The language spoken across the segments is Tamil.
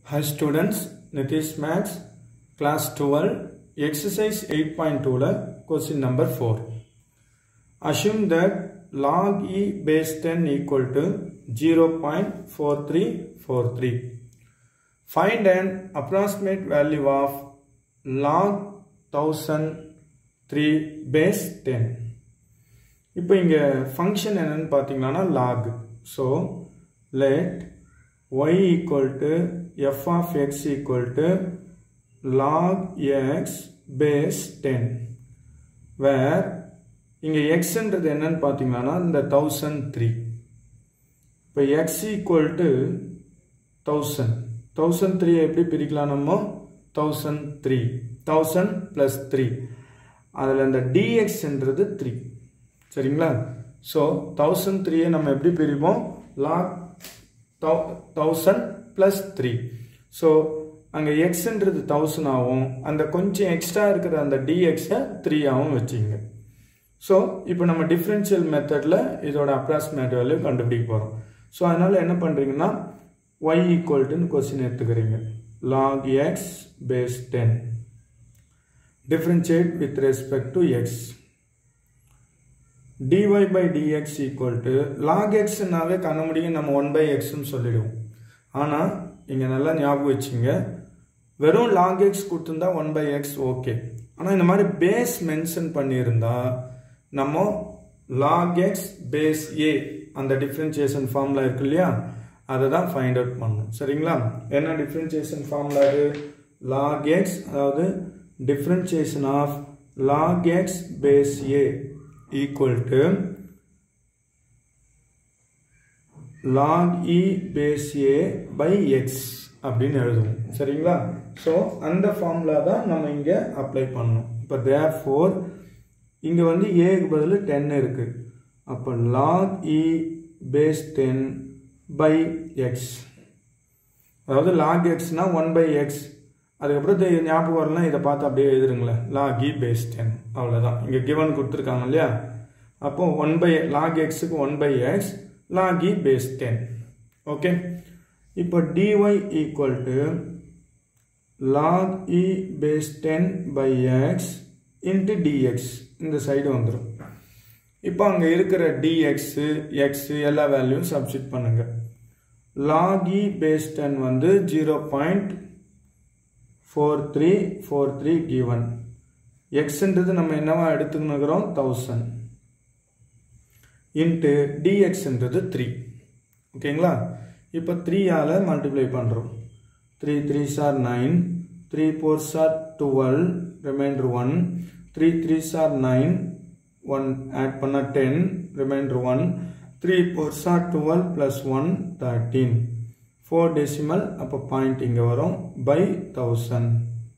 Hi students, Nitish Maths, class 12, exercise 8.2 question number 4. Assume that log e base 10 equal to 0.4343. Find an approximate value of log 1003 base 10. இப்போ இங்கே ஃபங்க்ஷன் என்னன்னு பார்த்தீங்கன்னா log so let y equal to f of x equal to log x base 10 where இங்கே xன்றது என்னன்னு பார்த்தீங்கன்னா இந்த தௌசண்ட் த்ரீ இப்போ x equal to thousand thousand three எப்படி பிரிக்கலாம் நம்ம thousand three thousand plus three அதில் இந்த dxன்றது த்ரீ சரிங்களா ஸோ தௌசண்ட் த்ரீயை நம்ம எப்படி பிரிப்போம் log thousand plus three so அங்கே எக்ஸ்ன்றது தௌசண்ட் ஆகும் அந்த கொஞ்சம் எக்ஸ்ட்ரா இருக்கிற அந்த டிஎக்ஸை த்ரீ ஆகும் வச்சுங்க ஸோ இப்போ நம்ம டிஃப்ரென்ஷியல் மெத்தடில் இதோட அப்ராக்சிமேட் வேல்யூ கண்டுபிடிக்க போகிறோம் ஸோ அதனால் என்ன பண்ணுறீங்கன்னா ஒய் ஈக்குவல்ட்டுன்னு கொஸ்டின் எடுத்துக்கிறீங்க log x base ten differentiate with respect to x dy by dx equal to log xனாவே காண முடியும் நம்ம 1 by xன்னு சொல்லிடுவோம் ஆனால் இங்கே நல்லா ஞாபகம் வச்சுங்க வெறும் log x கொடுத்துருந்தா 1 by x ஓகே ஆனால் இந்த மாதிரி பேஸ் மென்ஷன் பண்ணியிருந்தா நம்ம log x பேஸ் a அந்த டிஃப்ரென்சியேஷன் ஃபார்முலா இருக்கு இல்லையா அதை தான் ஃபைண்ட் அவுட் பண்ணணும் சரிங்களா என்ன டிஃப்ரென்சியேஷன் ஃபார்முலா இது log x அதாவது differentiation of log x base a equal to log e base a by x அப்படின்னு எழுதுவோம் சரிங்களா ஸோ அந்த ஃபார்முலா தான் நம்ம இங்கே அப்ளை பண்ணணும் இப்போ தேர் ஃபோர் இங்கே வந்து ஏக்கு பதில் டென் இருக்குது அப்போ log e base ten by x அதாவது லாக் எக்ஸ்னா ஒன் பை எக்ஸ் அதுக்கப்புறம் இது ஞாபகம் வரலாம் இதை பார்த்து அப்படியே எழுதுருங்களேன் லாக் இ பேஸ் டென் அவ்வளோதான் இங்கே கிவன் கொடுத்துருக்காங்க இல்லையா அப்போ ஒன் பை லாக் எக்ஸுக்கு one by x log e base ten okay இப்போ dy equal to log e base ten by x into dx இந்த சைடு வந்துடும் இப்போ அங்கே இருக்கிற டிஎக்ஸு எக்ஸு எல்லா வேல்யூவும் சப்ஸ்டிட் பண்ணுங்க லாக் இ பேஸ் டென் வந்து zero point four three four three given எக்ஸ்ன்றது நம்ம என்னவா எடுத்துக்கிறோம் தௌசண்ட் இன்ட்டு டிஎக்ஸ்ன்றது த்ரீ ஓகேங்களா இப்போ த்ரீயால் மல்டிப்ளை பண்ணுறோம் த்ரீ த்ரீ சார் நைன் த்ரீ ஃபோர் சார் twelve reminder one three three சார் நைன் ஒன் ஆட் பண்ணால் ten reminder one three four சார் twelve plus one thirteen four decimal அப்போ பாயிண்ட் இங்கே வரும் பை தௌசண்ட்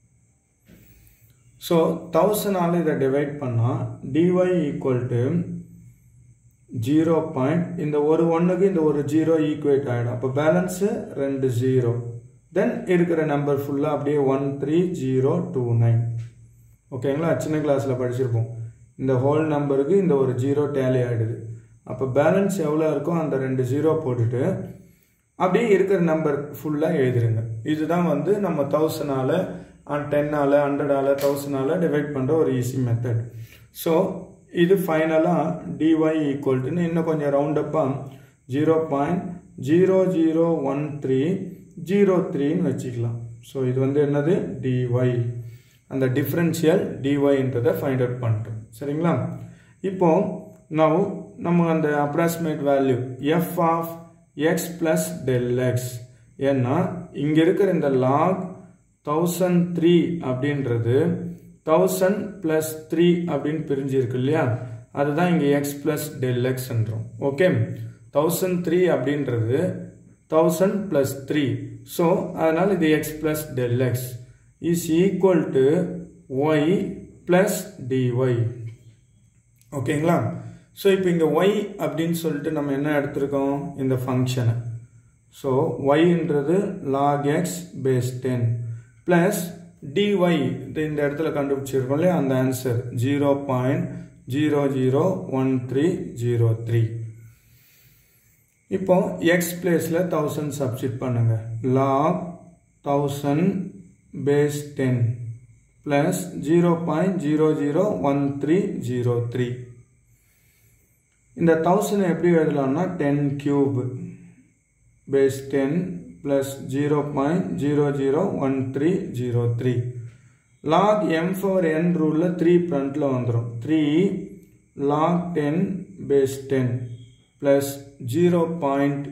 ஸோ தௌசண்டால் இதை டிவைட் பண்ணால் dy equal to zero point இந்த ஒரு ஒன்றுக்கு இந்த ஒரு ஜீரோ ஈக்குவேட் ஆகிடும் அப்போ பேலன்ஸு ரெண்டு ஜீரோ தென் இருக்கிற நம்பர் ஃபுல்லாக அப்படியே one three zero two nine ஓகேங்களா சின்ன கிளாஸில் படிச்சிருப்போம் இந்த ஹோல் நம்பருக்கு இந்த ஒரு ஜீரோ டேலி ஆகிடுது அப்போ பேலன்ஸ் எவ்வளோ இருக்கோ அந்த ரெண்டு ஜீரோ போட்டுட்டு அப்படியே இருக்கிற நம்பர் ஃபுல்லாக எழுதிருங்க இதுதான் வந்து நம்ம தௌசண்டால் டென்னால் ஹண்ட்ரடால் தௌசண்டால் டிவைட் பண்ணுற ஒரு ஈஸி மெத்தட் ஸோ இது ஃபைனலாக டிஒய் ஈக்குவல்ட்டுன்னு இன்னும் கொஞ்சம் ரவுண்டப்பாக zero point zero zero one three zero த்ரீன்னு வச்சுக்கலாம் ஸோ இது வந்து என்னது டிஒய் அந்த டிஃப்ரென்ஷியல் டிஒய்ன்றதை ஃபைண்ட் அவுட் பண்ணிட்டோம் சரிங்களா இப்போ நவ் நம்ம அந்த approximate value f of x plus del x ஏன்னா இங்கே இருக்கிற இந்த லாக் தௌசண்ட் த்ரீ அப்படின்றது தௌசண்ட் பிளஸ் த்ரீ அப்படின்னு பிரிஞ்சிருக்கு இல்லையா அதுதான் இங்கே எக்ஸ் பிளஸ் டெல் எக்ஸ்ன்றோம் ஓகே தௌசண்ட் த்ரீ அப்படின்றது தௌசண்ட் பிளஸ் த்ரீ ஸோ அதனால் இது x plus del x is equal to y plus dy ஓகேங்களா ஸோ இப்போ இங்கே ஒய் அப்படின்னு சொல்லிட்டு நம்ம என்ன எடுத்திருக்கோம் இந்த ஃபங்க்ஷனை ஸோ ஒய்ன்றது log x base ten plus dy இந்த இடத்துல கண்டுபிடிச்சிருக்கோம் இல்லையா அந்த answer zero point zero zero one three zero three இப்போ எக்ஸ் பிளேஸில் தௌசண்ட் சப்ஸ்டிட் பண்ணுங்க log thousand base ten plus zero point zero zero one three zero three இந்த தௌசண்ட் எப்படி எழுதலாம்னா ten cube base ten plus zero point zero zero one three zero three log M for N ரூலில் த்ரீ ஃப்ரண்ட்டில் வந்துடும் three log ten base ten plus zero point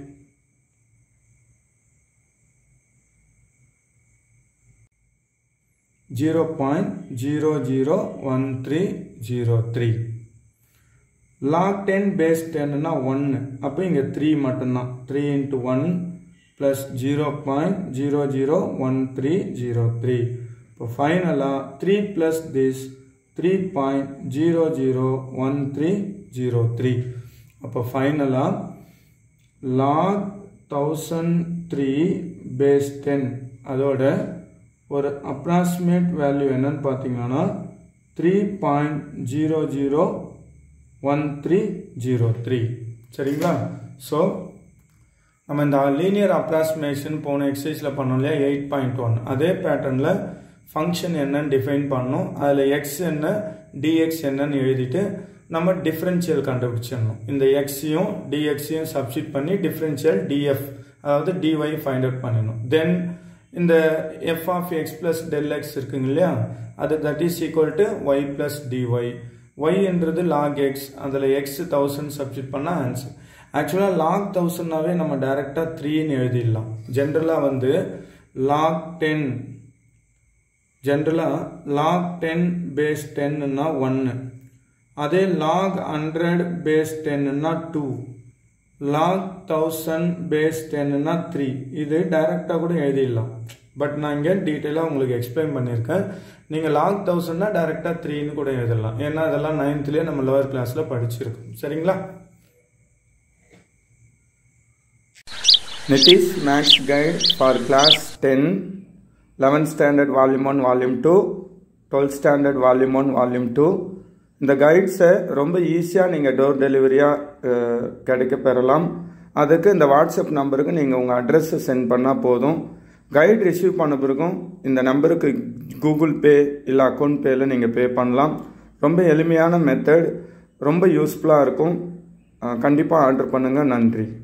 zero point zero zero one three zero three log ten base டென்னா ஒன்று அப்போ இங்கே த்ரீ மட்டும்தான் three into one plus zero point zero zero one three zero three இப்போ ஃபைனலாக three plus this three point zero zero one three zero three அப்போ ஃபைனலாக log thousand three base ten அதோட ஒரு அப்ராக்சிமேட் வேல்யூ என்னன்னு பார்த்தீங்கன்னா three point zero zero one three zero three சரிங்களா ஸோ நம்ம இந்த லீனியர் அப்ராக்சிமேஷன் போன எக்ஸசைஸில் பண்ணோம் இல்லையா எயிட் பாயிண்ட் ஒன் அதே பேட்டர்னில் ஃபங்க்ஷன் என்னன்னு டிஃபைன் பண்ணோம் அதில் எக்ஸ் என்ன டிஎக்ஸ் என்னன்னு எழுதிட்டு நம்ம டிஃப்ரென்ஷியல் கண்டுபிடிச்சிடணும் இந்த எக்ஸையும் டிஎக்ஸையும் சப்ஸ்டிட் பண்ணி டிஃப்ரென்ஷியல் டிஎஃப் அதாவது டிஒய் ஃபைண்ட் அவுட் பண்ணிடணும் தென் இந்த f of x plus del x இருக்குங்க இல்லையா அது that is equal to y plus dy ஒய்ன்றது லாக் எக்ஸ் அதில் எக்ஸ் தௌசண்ட் சப்ஸ்டிட் பண்ணால் ஆன்சர் ஆக்சுவலாக லாக் தௌசண்ட்னாவே நம்ம டைரெக்டாக த்ரீன்னு எழுதிடலாம் ஜென்ரலாக வந்து லாக் டென் ஜென்ரலாக லாக் டென் பேஸ் டென்னுன்னா ஒன்று அதே லாக் ஹண்ட்ரட் பேஸ் டென்னுன்னா டூ லாக் தௌசண்ட் பேஸ் டென்னுன்னா த்ரீ இது டைரெக்டாக கூட எழுதிடலாம் பட் நான் இங்கே டீட்டெயிலாக உங்களுக்கு எக்ஸ்பிளைன் பண்ணியிருக்கேன் நீங்கள் லாக் தௌசண்ட்னா டைரெக்டாக த்ரீன்னு கூட எழுதலாம் ஏன்னா அதெல்லாம் நைன்த்லேயே நம்ம லோவர் கிளாஸில் படிச்சிருக்கோம் சரிங்களா Nitish max guide for class ten eleventh standard volume one volume two twelfth standard volume one volume two இந்த கைட்ஸை ரொம்ப ஈஸியாக நீங்கள் டோர் டெலிவரியாக கிடைக்க பெறலாம் அதுக்கு இந்த வாட்ஸ்அப் நம்பருக்கு நீங்கள் உங்கள் அட்ரஸை சென்ட் பண்ணால் போதும் கைட் ரிசீவ் பண்ண பிறகும் இந்த நம்பருக்கு கூகுள் பே இல்லை அக்கௌண்ட் பேயில் நீங்கள் பே பண்ணலாம் ரொம்ப எளிமையான மெத்தட் ரொம்ப யூஸ்ஃபுல்லாக இருக்கும் கண்டிப்பாக ஆர்டர் பண்ணுங்கள் நன்றி